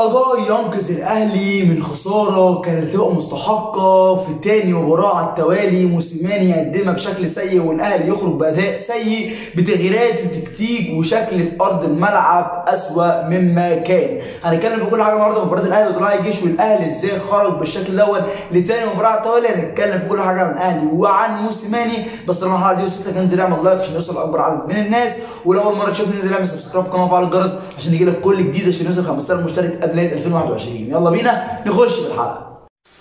أجاي ينقذ الأهلي من خسارة كانت تبقى مستحقة في تاني مباراة على التوالي موسيماني يقدمها بشكل سيء والأهلي يخرج بأداء سيء بتغييرات وتكتيك وشكل في أرض الملعب أسوأ مما كان هنتكلم في كل حاجة النهاردة في مباراة الأهلي وطلائع الجيش والأهلي إزاي خرج بالشكل دوت لتاني مباراة على التوالي هنتكلم في كل حاجة عن الأهلي وعن موسيماني بس لما الحلقة دي وصلت انزل اعمل لايك عشان يوصل لأكبر عدد من الناس ولو أول مرة تشوفني انزل اعمل سبسكرايب في القناة وفعل الجرس عشان يجيلك كل جديد عشان يوصل 5000 مشترك قبل نهايه 2021 يلا بينا نخش في الحلقه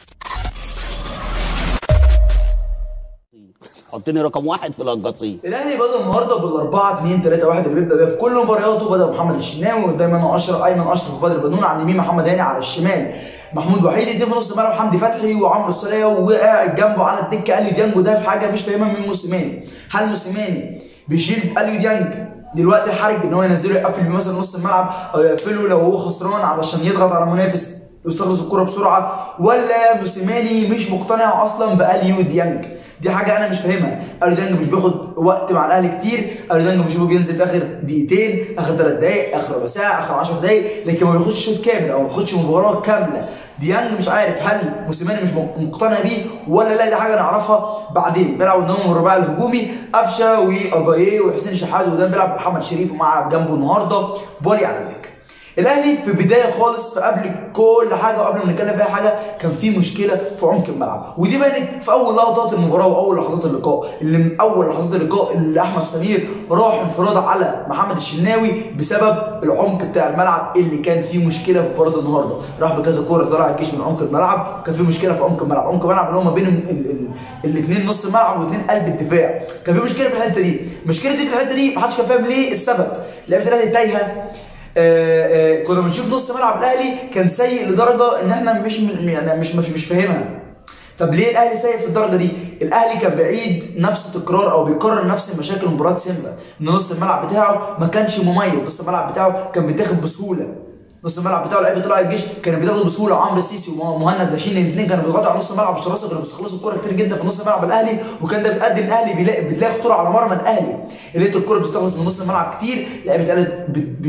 حطني رقم واحد في القصيم الاهلي بدا النهارده بال 4 2 3 1 اللي بيبدا بيها في كل مبارياته بدا محمد الشناوي قدام ايمن اشرف ايمن اشرف وبدر بنون على اليمين محمد هاني على الشمال محمود وحيد اتنين في نص الملعب حمدي فتحي وعمرو السوليه وقاعد جنبه على الدكه اليو ديانج وده في حاجه مش فاهمها من موسيماني هل موسيماني بيشيل اليو ديانج دلوقتي الحرج ان هو ينزله يقفل مثلا نص الملعب او يقفله لو هو خسران علشان يضغط على المنافس يستخلص الكره بسرعه ولا موسيماني مش مقتنع اصلا باليو ديانج دي حاجه انا مش فاهمها اليو ديانج مش بياخد وقت مع الاهلي كتير اليو ديانج بنشوفه بينزل في اخر دقيقتين اخر ثلاث دقائق اخر ربع ساعه اخر 10 دقائق لكن ما بياخدش شوط كامل او ما بياخدش مباراه كامله ديانج مش عارف هل موسيماني مش مقتنع بيه ولا لا دي حاجه نعرفها بعدين بيلعب قدامهم الرباعي الهجومي قفشه واجاييه وحسين شحات وقدام بيلعب محمد شريف ومع جنبه النهارده بولي على الدكه الاهلي في بدايه خالص في قبل كل حاجه وقبل ما نتكلم في اي حاجه كان في مشكله في عمق الملعب ودي بانت في اول لقطات المباراه واول لحظات اللقاء اللي من اول لحظات اللقاء اللي احمد سمير راح انفراد على محمد الشناوي بسبب العمق بتاع الملعب اللي كان فيه مشكله في مباراه النهارده راح بكذا كوره طلع الجيش من عمق الملعب وكان في مشكله في عمق الملعب عمق الملعب اللي هو ما بين الاثنين نص الملعب واثنين قلب الدفاع كان في مشكله في الحته دي المشكله دي في الحته دي محدش كان فاهم ليه السبب لعيبه الاهلي تايهه آه آه كنا بنشوف نص ملعب الاهلي كان سيء لدرجه ان احنا مش يعني مش مش فاهمها طب ليه الاهلي سيء في الدرجه دي الاهلي كان بعيد نفس تكرار او بيكرر نفس المشاكل مباراه سيمبا ان نص الملعب بتاعه ما كانش مميز نص الملعب بتاعه كان بيتاخد بسهوله نص الملعب بتاعه لعيبه طلائع الجيش كانوا بياخدوا بسهوله عمرو السيسي ومهند لاشين الاثنين كانوا بيضغطوا على نص الملعب بشراسه كانوا بيستخلصوا الكوره كتير جدا في نص ملعب الاهلي وكان ده بيؤدي الاهلي بيلاقي بتلاقي خطوره على مرمى الاهلي لقيت الكوره بتستخلص من نص الملعب كتير لعيبه الاهلي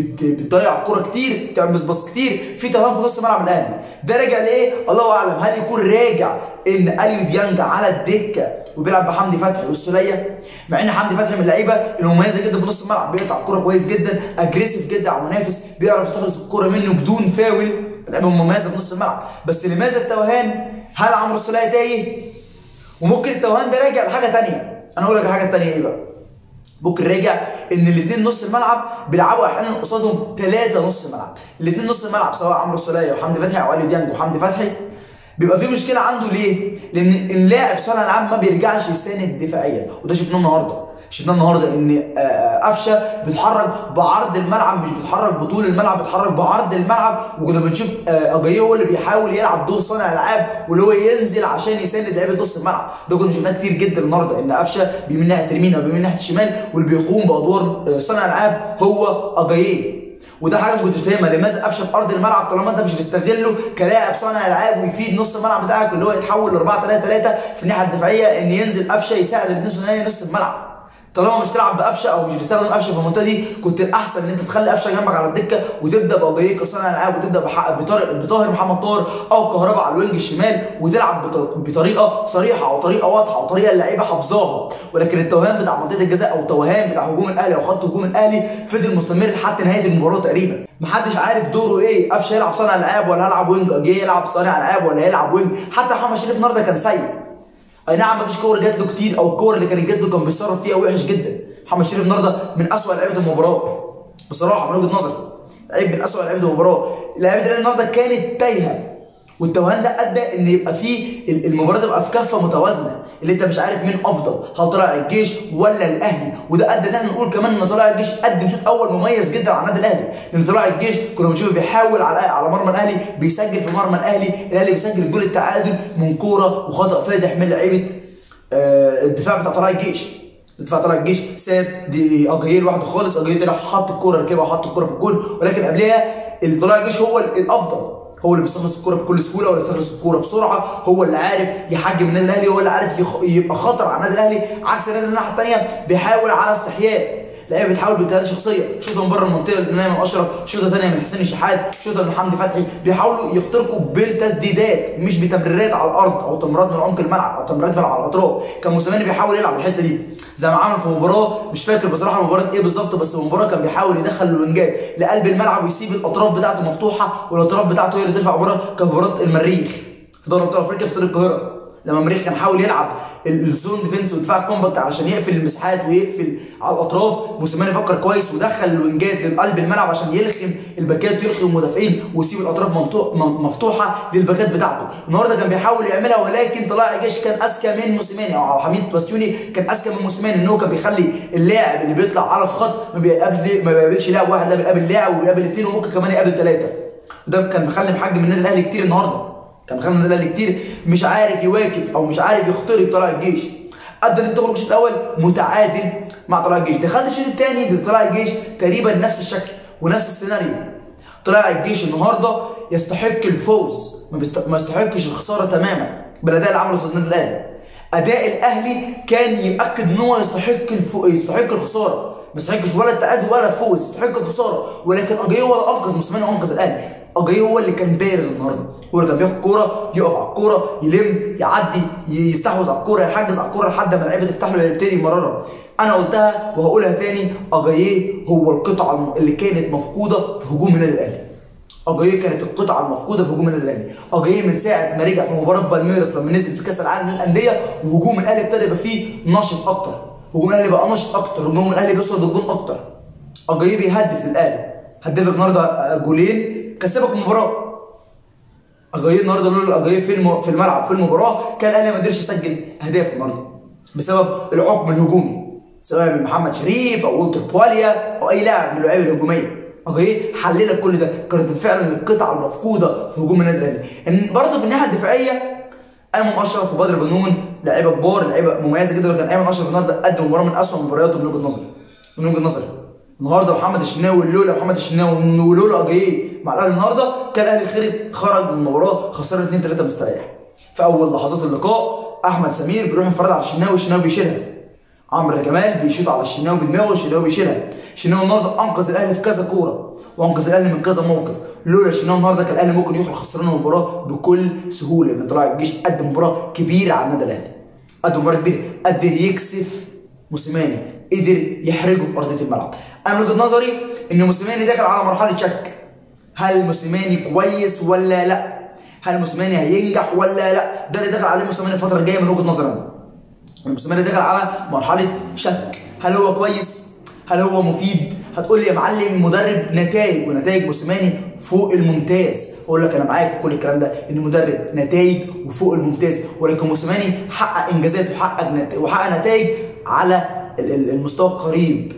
بتضيع الكوره كتير بتعمل باص كتير في توهان في نص ملعب الاهلي ده راجع لايه الله اعلم هل يكون راجع ان اليو ديانج على الدكه وبيلعب بحمدي فتحي والسوليه مع ان حمدي فتحي من اللعيبه المميزه جدا في نص الملعب بيقطع الكوره كويس جدا اجريسيف جدا على المنافس بيعرف يستخلص الكوره منه بدون فاول لعيبه مميزه في نص الملعب بس لماذا التوهان هل عمرو السوليه تايه وممكن التوهان ده راجع لحاجه ثانيه انا اقول لك الحاجه الثانيه ايه بقى ممكن راجع ان الاثنين نص الملعب بيلعبوا احيانا قصادهم ثلاثه نص ملعب الاثنين نص الملعب سواء عمرو السوليه وحمدي فتحي او اليو ديانج وحمدي فتحي بيبقى في مشكله عنده ليه؟ لان اللاعب صانع العاب ما بيرجعش يساند دفاعيا وده شفناه النهارده شفناه النهارده ان قفشه بيتحرك بعرض الملعب مش بيتحرك بطول الملعب بيتحرك بعرض الملعب وكنا بنشوف اجاييه هو اللي بيحاول يلعب دور صانع العاب واللي هو ينزل عشان يساند لعيبه نص الملعب ده كنا شفناه كتير جدا النهارده ان قفشه بيمين ناحيه اليمين او بيمين ناحيه الشمال واللي بيقوم بادوار صانع العاب هو اجاييه وده حاجه ما كنتش فاهمها لماذا قفشه في ارض الملعب طالما انت مش بتستغله كلاعب صانع العاب ويفيد نص الملعب بتاعك اللي هو يتحول ل 4 3 3 في الناحيه الدفاعيه ان ينزل قفشه يساعد الاثنين ثنائي نص الملعب طالما مش تلعب بقفشه او مش بتستخدم قفشه في المنطقه دي كنت الاحسن ان انت تخلي قفشه جنبك على الدكه وتبدا باجاييه كصانع العاب وتبدا بطاهر محمد طاهر او كهرباء على الوينج الشمال وتلعب بطريقه صريحه او طريقه واضحه او طريقه اللعيبه حافظاها ولكن التوهان بتاع منطقه الجزاء او التوهان بتاع هجوم الاهلي او خط هجوم الاهلي فضل مستمر حتى نهايه المباراه تقريبا محدش عارف دوره ايه قفشه يلعب صانع العاب ولا هيلعب وينج اجاييه يلعب صانع العاب ولا هيلعب وينج حتى محمد شريف النهارده كان سيء اي نعم مفيش كور جات له كتير او الكور اللي كانت جات له كان بيتصرف فيها وحش جدا محمد شريف النهارده من اسوء لعيبه المباراه بصراحه من وجهه نظري لعيب من اسوء لعيبه المباراه لعيبه الاهلي النهارده كانت تايهه والتوهان ده ادى ان يبقى فيه المباراه تبقى في كفه متوازنه اللي انت مش عارف مين افضل هل طلائع الجيش ولا الاهلي وده ادى ان احنا نقول كمان ان طلائع الجيش قدم شوط اول مميز جدا على النادي الاهلي لان طلائع الجيش كنا بنشوفه بيحاول على على مرمى الاهلي بيسجل في مرمى الاهلي الاهلي بيسجل جول التعادل من كوره وخطا فادح من لعيبه آه الدفاع بتاع طلائع الجيش دفاع طلع الجيش ساب دي اجاييه لوحده خالص اجاييه طلع حط الكوره ركبها وحط الكوره في الجول ولكن قبلها اللي طلع الجيش هو الافضل هو اللي بيستخلص الكوره بكل سهوله هو اللي بيستخلص الكوره بسرعه هو اللي عارف يحجم النادي الاهلي هو اللي عارف يخ... يبقى خطر على النادي الاهلي عكس النادي الناحيه الثانيه بيحاول على استحياء لعيبه بتحاول بتهادي شخصيه شوطه من بره المنطقه من ايمن اشرف شوطه ثانيه من حسين الشحات شوطه من حمدي فتحي بيحاولوا يخترقوا بالتسديدات مش بتمريرات على الارض او تمريرات من عمق الملعب او تمريرات من على الاطراف كان موسيماني بيحاول يلعب الحته دي زي ما عمل في مباراه مش فاكر بصراحه مباراه ايه بالظبط بس المباراه كان بيحاول يدخل الوينجات لقلب الملعب ويسيب الاطراف بتاعته مفتوحه والاطراف بتاعته هي اللي ترفع مباراه كان في مباراه المريخ في دوري ابطال افريقيا في استاد القاهره لما المريخ كان حاول يلعب الزون ديفنس والدفاع الكومباكت علشان يقفل المساحات ويقفل على الاطراف موسيماني فكر كويس ودخل الوينجات لقلب الملعب عشان يلخم الباكات ويلخم المدافعين ويسيب الاطراف مفتوحه للباكات بتاعته النهارده كان بيحاول يعملها ولكن طلائع الجيش كان اذكى من موسيماني او حميد باسيوني كان اذكى من موسيماني ان هو كان بيخلي اللاعب اللي بيطلع على الخط ما بيقابل ما بيقابلش لاعب واحد لا بيقابل لاعب وبيقابل اثنين وممكن كمان يقابل ثلاثه وده كان مخلي محجم النادي الاهلي كتير النهارده كان مخلي النادي الاهلي كتير مش عارف يواكب او مش عارف يخترق طلائع الجيش ادى ان انت تخرج الشوط الاول متعادل مع طلائع الجيش دخلت الشوط الثاني ضد طلائع الجيش تقريبا نفس الشكل ونفس السيناريو طلائع الجيش النهارده يستحق الفوز ما, بيست... ما يستحقش الخساره تماما بالاداء اللي عمله ضد النادي الاهلي اداء الاهلي كان يؤكد ان هو يستحق الفو... يستحق الخساره ما يستحقش ولا التعادل ولا الفوز يستحق الخساره ولكن اجاي هو اللي انقذ موسيماني وانقذ الاهلي اجاي هو اللي كان بارز النهارده هو اللي كان بياخد كوره يقف على الكوره يلم يعدي يستحوذ على الكوره يحجز على الكوره لحد ما اللعيبه تفتح له يبتدي يمررها انا قلتها وهقولها تاني اجاييه هو القطعه اللي كانت مفقوده في هجوم النادي الاهلي اجاييه كانت القطعه المفقوده في هجوم النادي الاهلي اجاييه من ساعه ما رجع في مباراه بالميرس لما نزل في كاس العالم للانديه وهجوم الاهلي ابتدى يبقى فيه نشط اكتر هجوم الاهلي بقى نشط اكتر هجوم الاهلي بيوصل للجون اكتر اجاييه بيهدف الاهلي هدفك النهارده جولين كسبك المباراه اجاييه النهارده لولا اجاييه في في الملعب في المباراه كان الاهلي ما قدرش يسجل اهداف النهارده بسبب العقم الهجومي سواء محمد شريف او ولتر بواليا او اي لاعب من اللعيبه الهجوميه اجاييه حل لك كل ده كانت فعلا القطعه المفقوده في هجوم النادي الاهلي ان برضه في الناحيه الدفاعيه ايمن اشرف وبدر بنون لعيبه كبار لعيبه مميزه جدا ولكن ايمن اشرف النهارده قدم مباراه من اسوء مبارياته من وجهه نظري من وجهه نظري النهارده محمد الشناوي لولا محمد الشناوي ولولا اجاييه مع الاهلي النهارده كان الاهلي خرج خرج من المباراه خسران 2 3 مستريح في اول لحظات اللقاء احمد سمير بيروح ينفرد على الشناوي الشناوي بيشيلها عمرو جمال بيشوط على الشناوي بدماغه الشناوي بيشيلها الشناوي النهارده انقذ الاهلي في كذا كوره وانقذ الاهلي من كذا موقف لولا الشناوي النهارده كان الاهلي ممكن يخرج خسران المباراه بكل سهوله لان طلائع الجيش قدم مباراه كبيره على النادي الاهلي قدم مباراه كبيره قدر يكسف موسيماني قدر يحرجه في ارضيه الملعب انا من وجهه نظري ان موسيماني داخل على مرحله شك هل موسيماني كويس ولا لا هل موسيماني هينجح ولا لا ده اللي داخل عليه موسيماني الفتره الجايه من وجهه نظري انا موسيماني داخل على مرحله شك هل هو كويس هل هو مفيد هتقول لي يا معلم مدرب نتائج ونتائج موسيماني فوق الممتاز اقول لك انا معاك في كل الكلام ده ان مدرب نتائج وفوق الممتاز ولكن موسيماني حقق انجازات وحقق نت... وحقق نتائج على المستوى القريب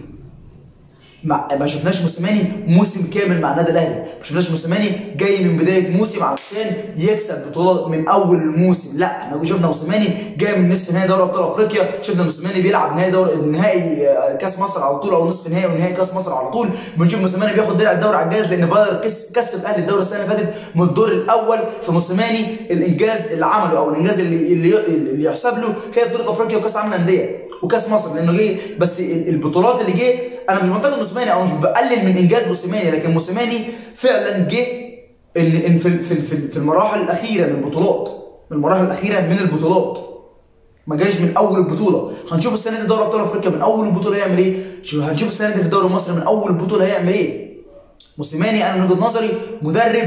ما, ما شفناش موسيماني موسم كامل مع النادي الاهلي ما شفناش موسيماني جاي من بدايه موسم علشان يكسب بطولات من اول الموسم لا احنا شفنا موسيماني جاي من نصف نهائي دوري ابطال افريقيا شفنا موسيماني بيلعب نهائي دوري نهائي كاس مصر على طول او نصف نهائي ونهائي كاس مصر على طول بنشوف موسيماني بياخد درع الدوري على الجاز لان فايلر كسب الاهلي الدوري السنه اللي فاتت من الدور الاول في موسيماني الانجاز اللي عمله او الانجاز اللي اللي, اللي يحسب له هي بطوله افريقيا وكاس العالم للانديه وكاس مصر لانه جه بس البطولات اللي جه انا مش منتقد موسيماني او مش بقلل من انجاز موسيماني لكن موسيماني فعلا جه في في في المراحل الاخيره من البطولات من المراحل الاخيره من البطولات ما جاش من اول البطوله هنشوف السنه دي دوري ابطال افريقيا من اول البطوله هيعمل ايه هنشوف السنه دي في الدوري المصري من اول البطوله هيعمل ايه موسيماني انا من وجهه نظري مدرب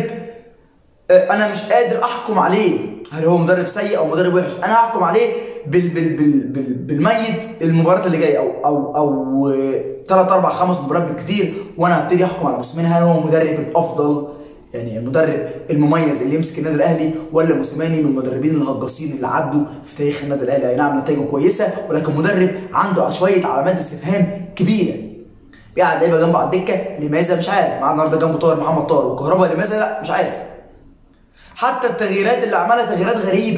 انا مش قادر احكم عليه هل هو مدرب سيء او مدرب وحش انا هحكم عليه بال بال بال بال بالميت المباراه اللي جايه او او او ثلاث اربع خمس مباريات بالكثير وانا هبتدي احكم على موسيماني هل هو المدرب الافضل يعني المدرب المميز اللي يمسك النادي الاهلي ولا موسيماني من المدربين الهجاصين اللي عدوا في تاريخ النادي الاهلي اي نعم نتائجه كويسه ولكن مدرب عنده شويه علامات استفهام كبيره قاعد لعيبه جنبه على الدكه لماذا مش عارف مع النهارده جنبه طاهر محمد طاهر وكهربا لماذا لا مش عارف حتى التغييرات اللي عملها تغييرات غريبه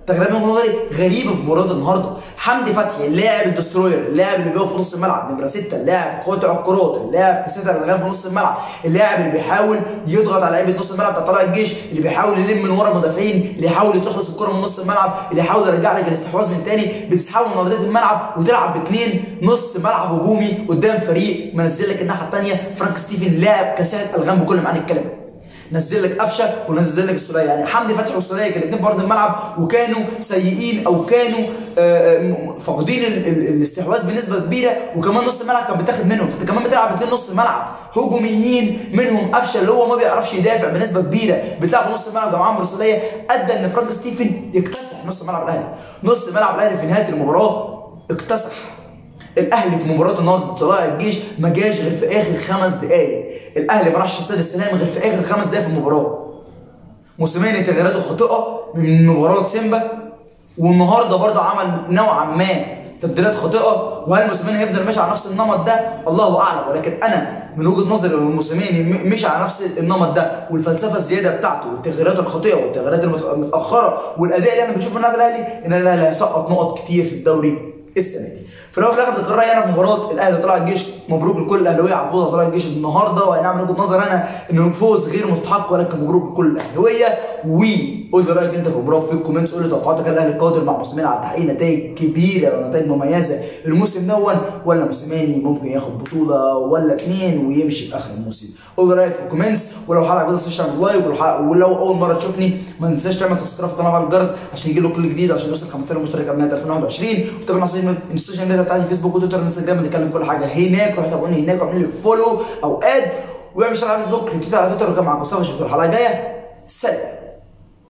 تغييرات من وجهه نظري غريبه في مباراه النهارده حمدي فتحي اللاعب الدستروير اللاعب اللي بيقف في نص الملعب نمره 6 اللاعب قاطع الكرات اللاعب كسيتر الالغام في نص الملعب اللاعب اللي بيحاول يضغط على لعيبه نص الملعب بتاع طلائع الجيش اللي بيحاول يلم من ورا المدافعين اللي يحاول يستخلص الكره من نص الملعب اللي يحاول يرجع لك الاستحواذ من تاني بتسحبه من ارضيه الملعب وتلعب باثنين نص ملعب هجومي قدام فريق منزل لك الناحيه الثانيه فرانك ستيفن لاعب كسيتر الغام بكل معاني الكلمه نزل لك قفشه ونزل لك السوليه يعني حمدي فتحي والسوليه كانوا الاثنين في ارض الملعب وكانوا سيئين او كانوا آه، آه، فاقدين ال- ال- الاستحواذ بنسبه كبيره وكمان نص الملعب كان بيتاخد منهم فانت كمان بتلعب اثنين نص ملعب هجوميين منهم قفشه اللي هو ما بيعرفش يدافع بنسبه كبيره بتلعب نص الملعب ده عمرو السوليه ادى ان فرانك ستيفن يكتسح نص ملعب الاهلي نص ملعب الاهلي في نهايه المباراه اكتسح الاهلي في مباراه النهارده طلائع الجيش ما جاش غير في اخر خمس دقائق الاهلي ما راحش استاد السلام غير في اخر خمس دقائق في المباراه موسيماني تغييراته خاطئه من مباراه سيمبا والنهارده برضه عمل نوعا ما تبديلات خاطئه وهل موسيماني هيفضل ماشي على نفس النمط ده الله اعلم ولكن انا من وجهه نظري لو موسيماني م- مشي على نفس النمط ده والفلسفه الزياده بتاعته والتغييرات الخاطئه والتغييرات المتأ- المتاخره والاداء اللي احنا بنشوفه في النادي الاهلي ان الاهلي هيسقط نقط كتير في الدوري السنه دي في الاول وفي الاخر ده رايي انا في مباراه الاهلي وطلائع الجيش مبروك لكل الاهلاويه على فوز طلائع الجيش النهارده واي نعم من وجهه نظر انا انه فوز غير مستحق ولكن مبروك لكل الاهلاويه وقول لي رايك انت في المباراه في الكومنتس قول لي توقعاتك هل الاهلي قادر مع موسيماني على تحقيق نتائج كبيره ونتائج مميزه الموسم دون ولا موسيماني ممكن ياخد بطوله ولا اتنين ويمشي في اخر الموسم قول لي رايك في الكومنتس ولو حلقه ما تنساش تعمل لايك ولو حلقة- ولو اول مره تشوفني ما تنساش تعمل سبسكرايب في القناه وفعل الجرس عشان يجي له كل جديد عشان يوصل 5000 مشترك قبل نهايه 2021 وتابعنا على السوشيال ميديا بتاعتي فيسبوك وتويتر وانستجرام بنتكلم في كل حاجه هناك روح تابعوني هناك واعملوا لي فولو او اد واعمل شير على فيسبوك تويتر على تويتر وكان معاكم مصطفى اشوفكم الحلقه الجايه سلام